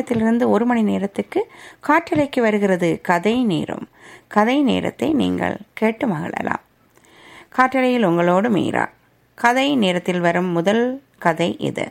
நேரத்திலிருந்து ஒரு மணி நேரத்துக்கு காற்றலைக்கு வருகிறது கதை நேரம் கதை நேரத்தை நீங்கள் கேட்டு மகிழலாம் காற்றலையில் உங்களோடு மீரா கதை நேரத்தில் வரும் முதல் கதை இது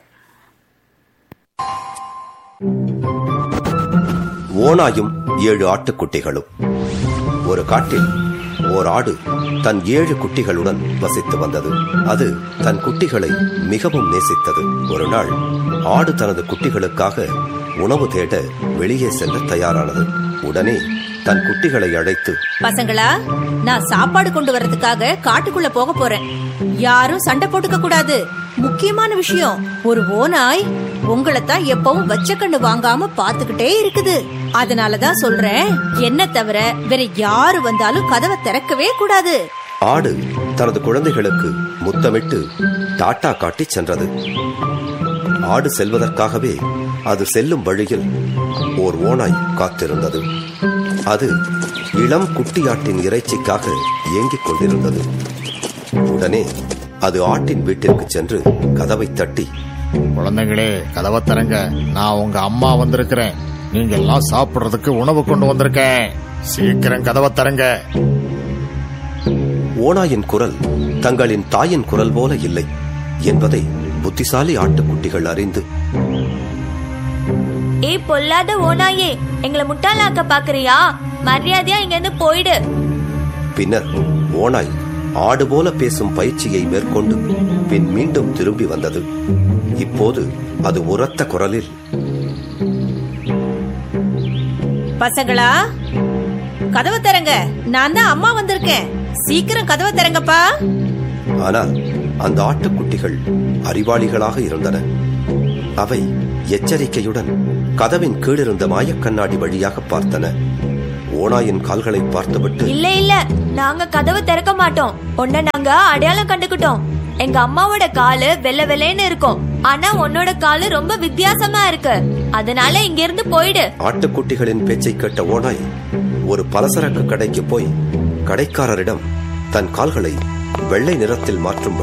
ஓனாயும் ஏழு ஆட்டுக்குட்டிகளும் ஒரு காட்டில் ஓர் ஆடு தன் ஏழு குட்டிகளுடன் வசித்து வந்தது அது தன் குட்டிகளை மிகவும் நேசித்தது ஒரு நாள் ஆடு தனது குட்டிகளுக்காக உணவு தேட வெளியே செல்ல தயாரானது உடனே தன் குட்டிகளை அழைத்து பசங்களா நான் சாப்பாடு கொண்டு வர்றதுக்காக காட்டுக்குள்ள போக போறேன் யாரும் சண்டை போட்டுக்க கூடாது முக்கியமான விஷயம் ஒரு ஓனாய் உங்களைத்தான் எப்பவும் வச்ச கண்ணு வாங்காம பாத்துக்கிட்டே இருக்குது அதனாலதான் சொல்றேன் என்ன தவிர வேற யாரு வந்தாலும் கதவை திறக்கவே கூடாது ஆடு தனது குழந்தைகளுக்கு முத்தமிட்டு டாட்டா காட்டி சென்றது ஆடு செல்வதற்காகவே அது செல்லும் வழியில் ஓர் ஓனாய் காத்திருந்தது அது இளம் குட்டியாட்டின் இறைச்சிக்காக ஏங்கிக் கொண்டிருந்தது உடனே அது ஆட்டின் வீட்டிற்கு சென்று கதவை தட்டி குழந்தைகளே கதவை தரங்க நான் உங்க அம்மா வந்திருக்கிறேன் நீங்க எல்லாம் சாப்பிடுறதுக்கு உணவு கொண்டு வந்திருக்கேன் சீக்கிரம் கதவை தரங்க ஓனாயின் குரல் தங்களின் தாயின் குரல் போல இல்லை என்பதை புத்திசாலி ஆட்டுக்குட்டிகள் அறிந்து ஏய் பொல்லாத ஓனாயே எங்களை முட்டாளாக்க பாக்குறியா மரியாதையா இங்க இருந்து போயிடு பின்னர் ஓனாய் ஆடு போல பேசும் பயிற்சியை மேற்கொண்டு பின் மீண்டும் திரும்பி வந்தது இப்போது அது உரத்த குரலில் பசங்களா கதவை திறங்க நான் தான் அம்மா வந்திருக்கேன் சீக்கிரம் கதவை திறங்கப்பா ஆனால் அந்த ஆட்டுக்குட்டிகள் அறிவாளிகளாக இருந்தன அவை எச்சரிக்கையுடன் கதவின் கீழிருந்த மாயக்கண்ணாடி வழியாக பார்த்தன ஓனாயின் கால்களை பார்த்துவிட்டு இல்ல இல்ல நாங்க கதவை திறக்க மாட்டோம் உன்னை நாங்க அடையாளம் கண்டுக்கிட்டோம் எங்க அம்மாவோட காலு வெள்ளை வெள்ளைன்னு இருக்கும் ஆனா உன்னோட காலு ரொம்ப வித்தியாசமா இருக்கு அதனால இங்க இருந்து போயிடு ஆட்டுக்குட்டிகளின் பேச்சை கேட்ட ஓனாய் ஒரு பலசரக்கு கடைக்கு போய் கடைக்காரரிடம் தன் கால்களை வெள்ளை நிறத்தில் மாற்றும்